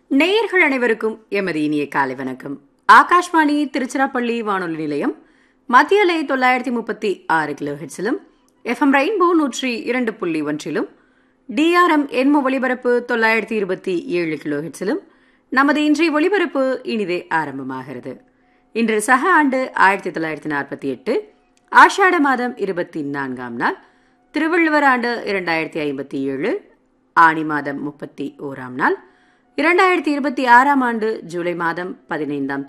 நேயர்கள் அனைவருக்கும் எமது இனிய காலை வணக்கம் ஆகாஷ்வாணி திருச்சிராப்பள்ளி வானொலி நிலையம் மத்திய அலை தொள்ளாயிரத்தி முப்பத்தி ஆறு கிலோ ஹெட்ஸிலும் எஃப்எம் ரெயின்போ நூற்றி இரண்டு புள்ளி ஒன்றிலும் டிஆர்எம் எண்ம ஒலிபரப்பு தொள்ளாயிரத்தி இருபத்தி ஏழு கிலோ ஹெட்ஸிலும் நமது இன்றைய ஒலிபரப்பு இனிதே ஆரம்பமாகிறது இன்று சக ஆண்டு ஆயிரத்தி தொள்ளாயிரத்தி நாற்பத்தி எட்டு ஆஷாட மாதம் இருபத்தி நான்காம் நாள் திருவள்ளுவர் ஆண்டு இரண்டாயிரத்தி ஐம்பத்தி ஏழு ஆணி மாதம் முப்பத்தி ஓராம் நாள் இரண்டாயிரத்தி இருபத்தி ஆறாம் ஆண்டு ஜூலை மாதம் பதினைந்தாம்